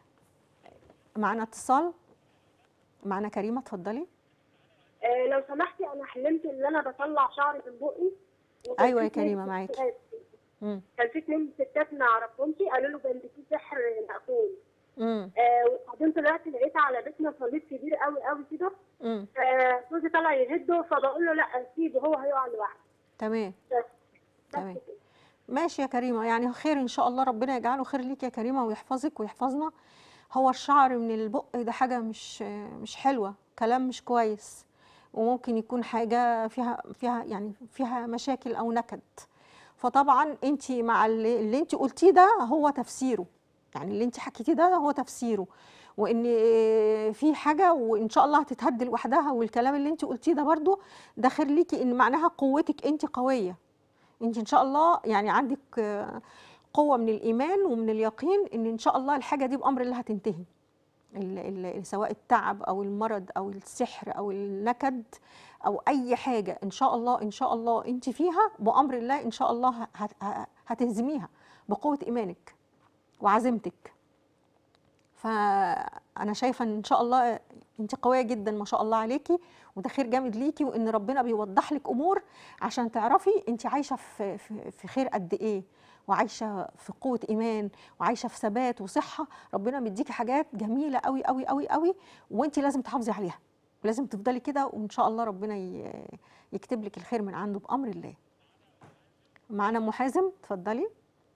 معنا اتصال معنا كريمه اتفضلي آه، لو سمحتي انا حلمت ان انا بطلع شعر من بقي وكان أيوة يا في اتنين كريمة، معاكي. ستات- امم كان في اتنين ستات ما اعرفهمش قالوا له ده انت في سحر مقفول امم آه وبعدين طلعت لقيت على بيتنا صليب كبير قوي قوي كده امم آه، جوزي طلع يهده فبقول له لا سيبه هو هيقع لوحده تمام بس تمام. بس كده. ماشي يا كريمه يعني خير ان شاء الله ربنا يجعله خير ليك يا كريمه ويحفظك ويحفظنا هو الشعر من البق ده حاجه مش مش حلوه كلام مش كويس وممكن يكون حاجه فيها فيها يعني فيها مشاكل او نكد فطبعا انت مع اللي, اللي انت قلتيه ده هو تفسيره يعني اللي انت حكيتيه ده هو تفسيره وان في حاجه وان شاء الله هتتهد لوحدها والكلام اللي انت قلتيه ده برضو ده خير ليكي ان معناها قوتك انت قويه انت ان شاء الله يعني عندك آه، قوه من الايمان ومن اليقين ان ان شاء الله الحاجه دي بامر الله هتنتهي ال- ال- سواء التعب او المرض او السحر او النكد او اي حاجه ان شاء الله ان شاء الله انت فيها بامر الله ان شاء الله ه- هت- ه- هتهزميها بقوه ايمانك وعزيمتك فانا شايفه ان ان شاء الله انت قويه جدا ما شاء الله عليكي وده خير جامد ليكي وان ربنا بيوضح لك امور عشان تعرفي انت عايشه في في, في خير قد ايه وعايشه في قوه ايمان وعايشه في ثبات وصحه ربنا مديكي حاجات جميله قوي قوي قوي قوي وانت لازم تحافظي عليها لازم تفضلي كده وان شاء الله ربنا ي- يكتب لك الخير من عنده بامر الله معانا ام حازم اتفضلي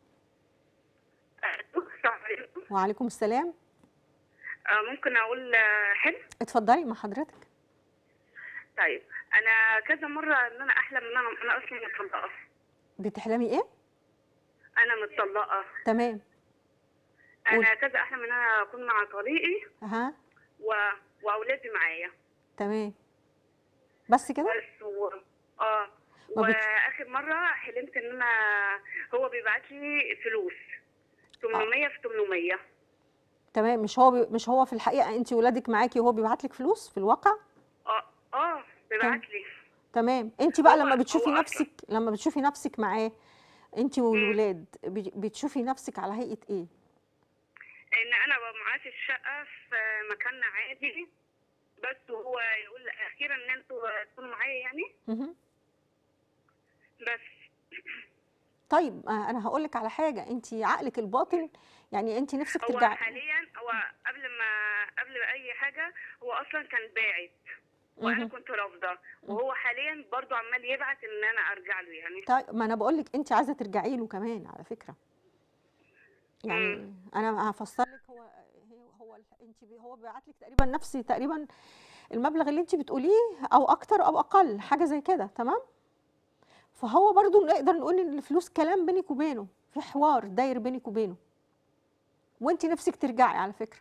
السلام عليكم وعليكم السلام آه، ممكن اقول آه، حلم اتفضلي مع حضرتك طيب انا كذا مره ان انا احلم ان انا انا اصلا مطلقه بتحلمي ايه انا متطلقه تمام قولي. انا كذا احلم ان انا اكون مع طريقي ها و... واولادي معايا تمام بس كده بس و... اه ما بت- واخر مره حلمت ان انا هو بيبعت لي فلوس 800 في 800 تمام مش هو بي... مش هو في الحقيقه انت ولادك معاكي وهو بيبعت لك فلوس في الواقع اه اه بيبعت لي تمام انت بقى هو- لما بتشوفي هو أصلاً. نفسك لما بتشوفي نفسك معاه انت والولاد بي- بتشوفي نفسك على هيئه ايه ان انا ابقى معاه في الشقه في مكان عادي بس هو يقول اخيرا ان انتوا تكونوا معايا يعني مهم. بس طيب آه، انا هقول لك على حاجه انت عقلك الباطن يعني انت نفسك هو ترجعي حاليا هو قبل ما قبل اي حاجه هو اصلا كان باعت وانا مهم. كنت رافضه وهو حاليا برضو عمال يبعت ان انا ارجع له يعني طيب ما انا بقول لك انت عايزه ترجعي له كمان على فكره يعني انا هفسر لك هو هي- هو انت هو بيبعت لك تقريبا نفس تقريبا المبلغ اللي انت بتقوليه او اكتر او اقل حاجه زي كده تمام فهو برضو نقدر نقول ان الفلوس كلام بينك وبينه في حوار داير بينك وبينه وانت نفسك ترجعي على فكره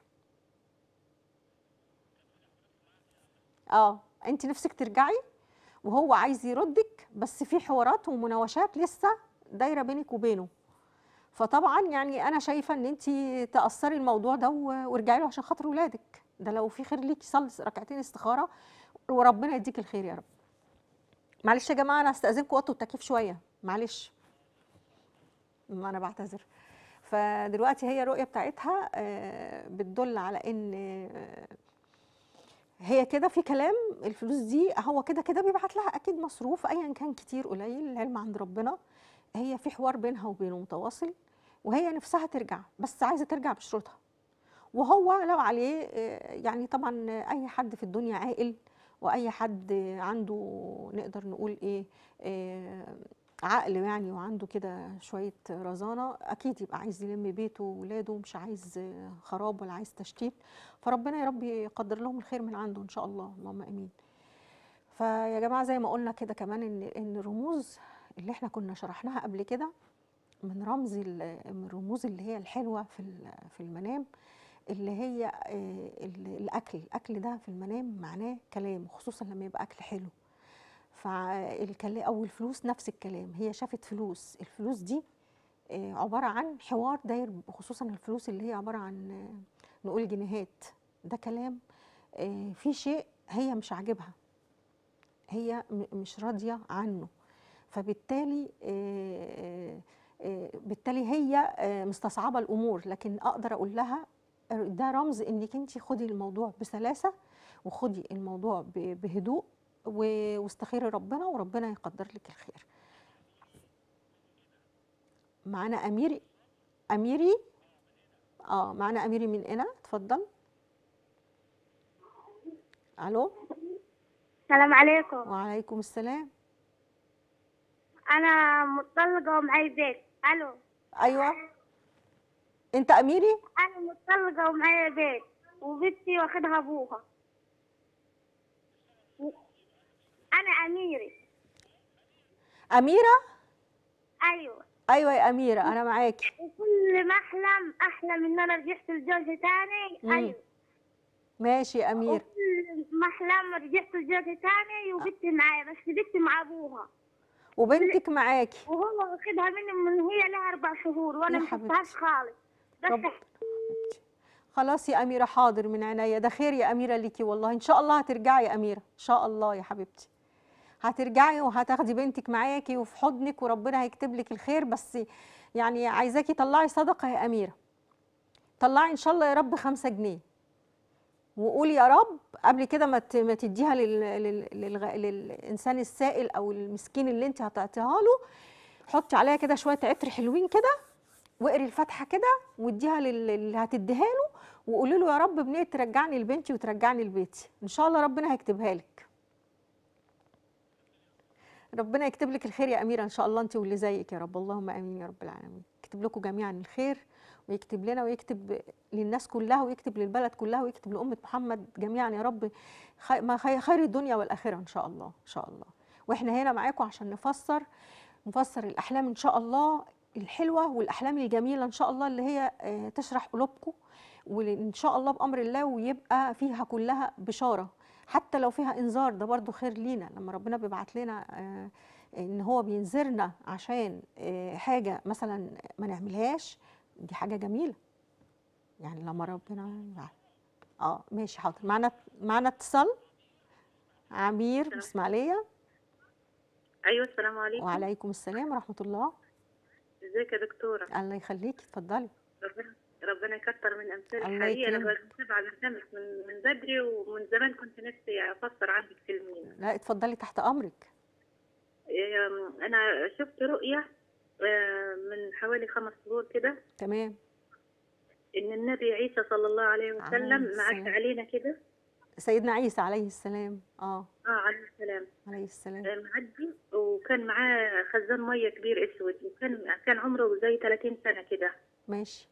اه انت نفسك ترجعي وهو عايز يردك بس في حوارات ومناوشات لسه دايره بينك وبينه فطبعا يعني انا شايفه ان انت تاثري الموضوع ده و- وارجعي له عشان خاطر ولادك ده لو في خير ليكي صلي ركعتين استخاره وربنا يديك الخير يا رب معلش يا جماعه انا استاذنكم وطوا التكييف شويه معلش ما انا بعتذر فدلوقتي هي الرؤيه بتاعتها آه، بتدل على ان آه، هي كده في كلام الفلوس دي هو كده كده بيبعت لها اكيد مصروف ايا كان كتير قليل العلم عند ربنا هي في حوار بينها وبينه متواصل وهي نفسها ترجع بس عايزه ترجع بشروطها وهو لو عليه آه، يعني طبعا اي حد في الدنيا عاقل واي حد عنده نقدر نقول ايه آه، عقل يعني وعنده كده شويه رزانه اكيد يبقى عايز يلم بيته وولاده مش عايز آه، خراب ولا عايز تشتيت فربنا يا رب يقدر لهم الخير من عنده ان شاء الله اللهم امين فيا جماعه زي ما قلنا كده كمان ان ان الرموز اللي احنا كنا شرحناها قبل كده من رمز ال- من الرموز اللي هي الحلوه في ال- في المنام اللي هي آه، ال- الاكل الاكل ده في المنام معناه كلام خصوصا لما يبقى اكل حلو فالكلام او الفلوس نفس الكلام هي شافت فلوس الفلوس دي آه، عباره عن حوار داير خصوصا الفلوس اللي هي عباره عن آه، نقول جنيهات ده كلام آه، في شيء هي مش عاجبها هي م- مش راضيه عنه فبالتالي آه، آه، بالتالي هي آه، مستصعبه الامور لكن اقدر اقول لها آه، ده رمز انك انت خدي الموضوع بسلاسه وخدي الموضوع ب- بهدوء و- واستخيري ربنا وربنا يقدر لك الخير معانا اميري اميري اه معانا اميري من هنا اتفضل الو السلام عليكم وعليكم السلام انا مطلقه ومعي بيت الو ايوه انت اميري انا مطلقه ومعي بيت وبنتي واخدها ابوها و- انا اميري اميره ايوه ايوه يا اميره انا معاكي وكل ما احلم احلم ان انا رجعت لجوزي تاني مم. ايوه ماشي يا اميره وكل ما احلم رجعت لجوزي تاني وبنتي معايا بس بنتي مع ابوها وبنتك معاكي وهو واخدها مني من هي لها اربع شهور وانا يا ما شفتهاش خالص بس رب خلاص يا اميره حاضر من عينيا ده خير يا اميره ليكي والله ان شاء الله هترجعي يا اميره ان شاء الله يا حبيبتي هترجعي وهتاخدي بنتك معاكي وفي حضنك وربنا هيكتب لك الخير بس يعني عايزاكي طلعي صدقه يا اميره طلعي ان شاء الله يا رب خمسة جنيه وقولي يا رب قبل كده ما ت- ما تديها لل... لل... للغ... للانسان السائل او المسكين اللي انت هتعطيها له حطي عليها كده شويه عطر حلوين كده واقري الفاتحه كده واديها لل- للي هتديها له وقولي له يا رب بنيه ترجعني لبنتي وترجعني لبيتي ان شاء الله ربنا هيكتبها لك ربنا يكتب لك الخير يا اميره ان شاء الله انت واللي زيك يا رب اللهم امين يا رب العالمين يكتب لكم جميعا الخير ويكتب لنا ويكتب للناس كلها ويكتب للبلد كلها ويكتب لأمة محمد جميعا يا رب خي- ما خي- خير الدنيا والآخرة إن شاء الله إن شاء الله وإحنا هنا معاكم عشان نفسر نفسر الأحلام إن شاء الله الحلوة والأحلام الجميلة إن شاء الله اللي هي آه، تشرح قلوبكم وإن شاء الله بأمر الله ويبقى فيها كلها بشارة حتى لو فيها إنذار ده برضو خير لينا لما ربنا بيبعت لنا آه، إن هو بينذرنا عشان آه، حاجة مثلا ما نعملهاش دي حاجة جميلة يعني لما ربنا يعلم. اه ماشي حاضر معنا معنا اتصال عمير من اسماعيليه ايوه السلام عليكم وعليكم السلام ورحمه الله ازيك يا دكتوره الله يخليكي اتفضلي ربنا ربنا يكتر من امثال الله الحقيقه انا يكرمك. بتابع برنامج من من بدري ومن زمان كنت نفسي افسر عندك فيلمين لا اتفضلي تحت امرك أم، انا شفت رؤيه آه، من حوالي خمس شهور كده تمام ان النبي عيسى صلى الله عليه عليه وسلم السلام. معك علينا كده سيدنا عيسى عليه السلام اه اه عليه السلام عليه السلام آه، معدي وكان معاه خزان ميه كبير اسود وكان كان عمره زي 30 سنه كده ماشي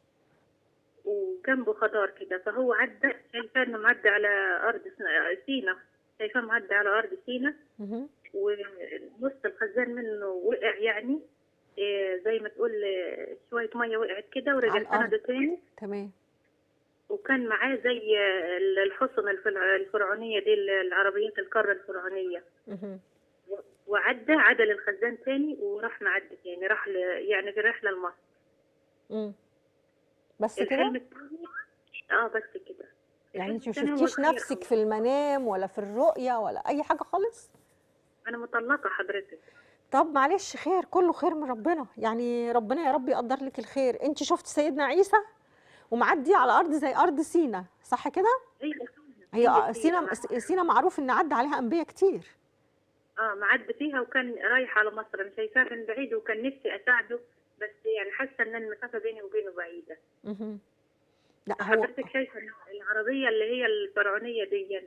وجنبه خضار كده فهو عدى شايفاه انه معدي على ارض سنا- سينا شايفاه معدي على ارض سينا مهم. ونص الخزان منه وقع يعني إيه زي ما تقول إيه، شوية مية وقعت كده على ورجع الأرض. سنده تاني تمام وكان معاه زي ال- الحصن الفرع- الفرعونية دي العربيات القارة الفرعونية مهم. وعدى عدل الخزان تاني وراح معدي تاني راح ل... يعني في رحلة لمصر مم. بس الحلم كده التاني اه بس كده يعني الحلم انت ما التاني هو شفتيش الخير نفسك أوي. في المنام ولا في الرؤية ولا اي حاجة خالص انا مطلقة حضرتك طب معلش خير كله خير من ربنا يعني ربنا يا رب يقدر لك الخير انت شفت سيدنا عيسى ومعدي على ارض زي ارض سينا صح كده ايوه هي هي سينا سينا. سينا معروف ان عدى عليها انبياء كتير اه معدي فيها وكان رايح على مصر انا شايفاه من بعيد وكان نفسي اساعده بس يعني حاسه ان المسافه بيني وبينه بعيده مهم. لا هو حضرتك شايفه إن العربيه اللي هي الفرعونيه دي آه،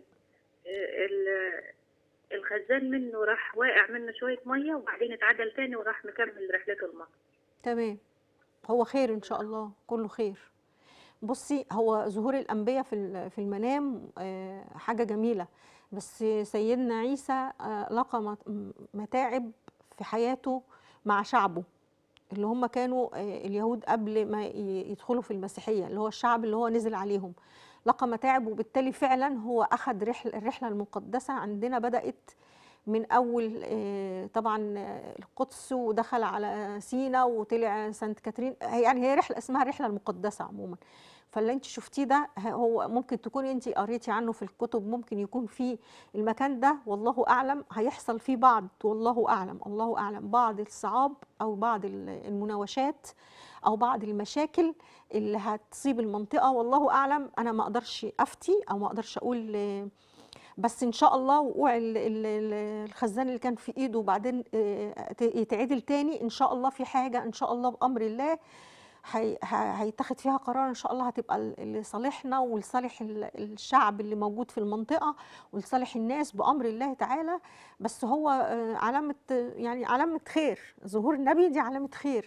ال- الخزان منه راح واقع منه شويه ميه وبعدين اتعدل تاني وراح مكمل رحلته لمصر تمام هو خير ان شاء الله كله خير بصي هو ظهور الانبياء في ال- في المنام آه، حاجه جميله بس سيدنا عيسى آه، لقى مت- متاعب في حياته مع شعبه اللي هم كانوا آه، اليهود قبل ما ي- يدخلوا في المسيحيه اللي هو الشعب اللي هو نزل عليهم لقى متاعب وبالتالي فعلا هو اخذ رحله الرحله المقدسه عندنا بدات من اول آه، طبعا آه، القدس ودخل على سينا وطلع سانت كاترين يعني هي رحله اسمها الرحله المقدسه عموما فاللي انت شفتيه ده ه- هو ممكن تكوني انت قريتي عنه في الكتب ممكن يكون في المكان ده والله اعلم هيحصل فيه بعض والله اعلم الله اعلم بعض الصعاب او بعض ال- المناوشات او بعض المشاكل اللي هتصيب المنطقه والله اعلم انا ما اقدرش افتي او ما اقدرش اقول آه، بس ان شاء الله وقوع ال- ال- ال- الخزان اللي كان في ايده وبعدين آه، ت- يتعدل تاني ان شاء الله في حاجه ان شاء الله بامر الله هي- ه- هيتاخد فيها قرار ان شاء الله هتبقى ل- لصالحنا ولصالح ال- الشعب اللي موجود في المنطقه ولصالح الناس بامر الله تعالى بس هو آه، علامه يعني علامه خير ظهور النبي دي علامه خير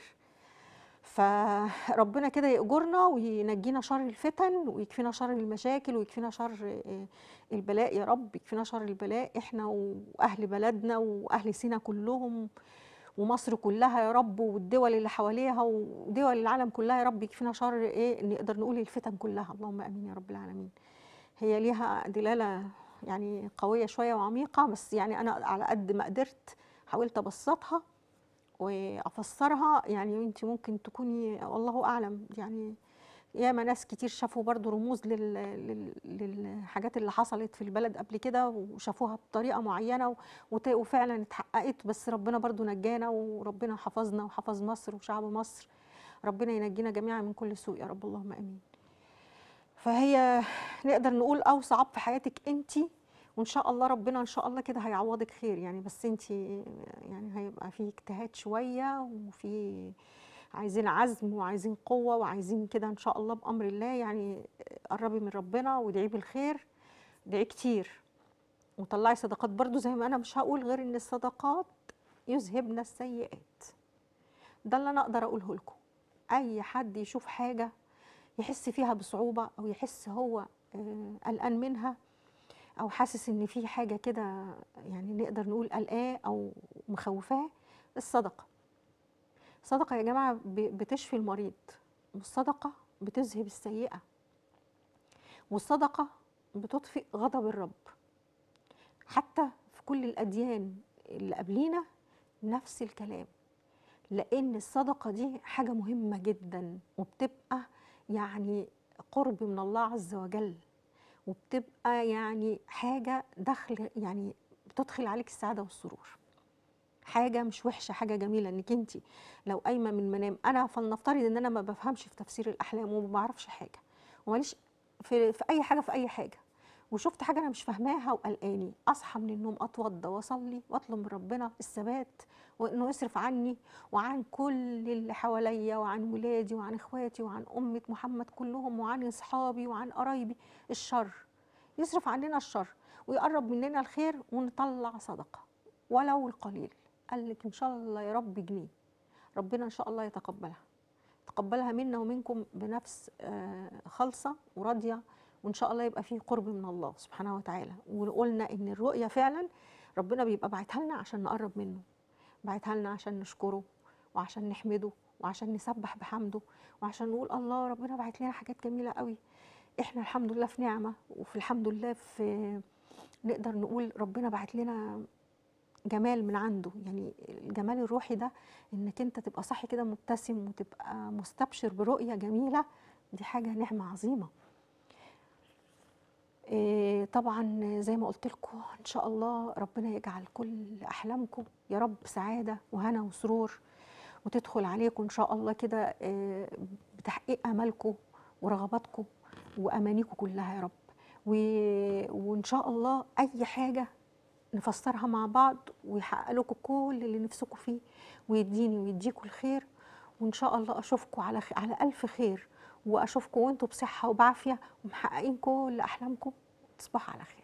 فربنا كده يأجرنا وينجينا شر الفتن ويكفينا شر المشاكل ويكفينا شر آه، البلاء يا رب يكفينا شر البلاء احنا واهل بلدنا واهل سينا كلهم ومصر كلها يا رب والدول اللي حواليها ودول العالم كلها يا رب يكفينا شر ايه نقدر نقول الفتن كلها اللهم امين يا رب العالمين هي ليها دلاله يعني قويه شويه وعميقه بس يعني انا على قد ما قدرت حاولت ابسطها وافسرها يعني انت ممكن تكوني والله اعلم يعني ياما ناس كتير شافوا برضو رموز لل... لل... للحاجات اللي حصلت في البلد قبل كده وشافوها بطريقه معينه و... وت... وفعلا اتحققت بس ربنا برضو نجانا وربنا حفظنا وحفظ مصر وشعب مصر ربنا ينجينا جميعا من كل سوء يا رب اللهم امين فهي نقدر نقول اوصعب في حياتك انت وان شاء الله ربنا ان شاء الله كده هيعوضك خير يعني بس انت يعني هيبقى في اجتهاد شويه وفي عايزين عزم وعايزين قوه وعايزين كده ان شاء الله بامر الله يعني قربي من ربنا وادعيه بالخير ادعيه كتير وطلعي صدقات برضو زي ما انا مش هقول غير ان الصدقات يذهبن السيئات ده اللي انا اقدر اقوله لكم اي حد يشوف حاجه يحس فيها بصعوبه او يحس هو آه، قلقان منها او حاسس ان في حاجه كده يعني نقدر نقول قلقاه او مخوفاه الصدقه الصدقه يا جماعه ب- بتشفي المريض والصدقه بتذهب السيئه والصدقه بتطفئ غضب الرب حتى في كل الاديان اللي قبلينا نفس الكلام لان الصدقه دي حاجه مهمه جدا وبتبقى يعني قرب من الله عز وجل وبتبقى يعني حاجه دخل يعني بتدخل عليك السعاده والسرور حاجه مش وحشه حاجه جميله انك انت لو قايمه من منام انا فلنفترض ان انا ما بفهمش في تفسير الاحلام وما بعرفش حاجه وماليش في, في اي حاجه في اي حاجه وشفت حاجه انا مش فاهماها وقلقاني اصحى من النوم اتوضى واصلي واطلب من ربنا الثبات وانه يصرف عني وعن كل اللي حواليا وعن ولادي وعن اخواتي وعن امه محمد كلهم وعن اصحابي وعن قرايبي الشر يصرف عننا الشر ويقرب مننا الخير ونطلع صدقه ولو القليل قال لك ان شاء الله يا رب جنيه ربنا ان شاء الله يتقبلها تقبلها منا ومنكم بنفس آه، خالصه وراضيه وان شاء الله يبقى فيه قرب من الله سبحانه وتعالى وقلنا ان الرؤيه فعلا ربنا بيبقى باعتها لنا عشان نقرب منه باعتها لنا عشان نشكره وعشان نحمده وعشان نسبح بحمده وعشان نقول الله ربنا بعت لنا حاجات جميله قوي احنا الحمد لله في نعمه وفي الحمد لله في نقدر نقول ربنا بعت لنا جمال من عنده يعني الجمال الروحي ده انك انت تبقى صاحي كده مبتسم وتبقى مستبشر برؤيه جميله دي حاجه نعمه عظيمه إيه طبعا زي ما قلت لكم ان شاء الله ربنا يجعل كل احلامكم يا رب سعاده وهنا وسرور وتدخل عليكم ان شاء الله كده إيه بتحقيق امالكم ورغباتكم وامانيكم كلها يا رب و... وان شاء الله اي حاجه نفسرها مع بعض ويحقق لكم كل اللي نفسكم فيه ويديني ويديكم الخير وان شاء الله اشوفكم على خ... على الف خير واشوفكم وانتم بصحه وبعافيه ومحققين كل احلامكم تصبحوا على خير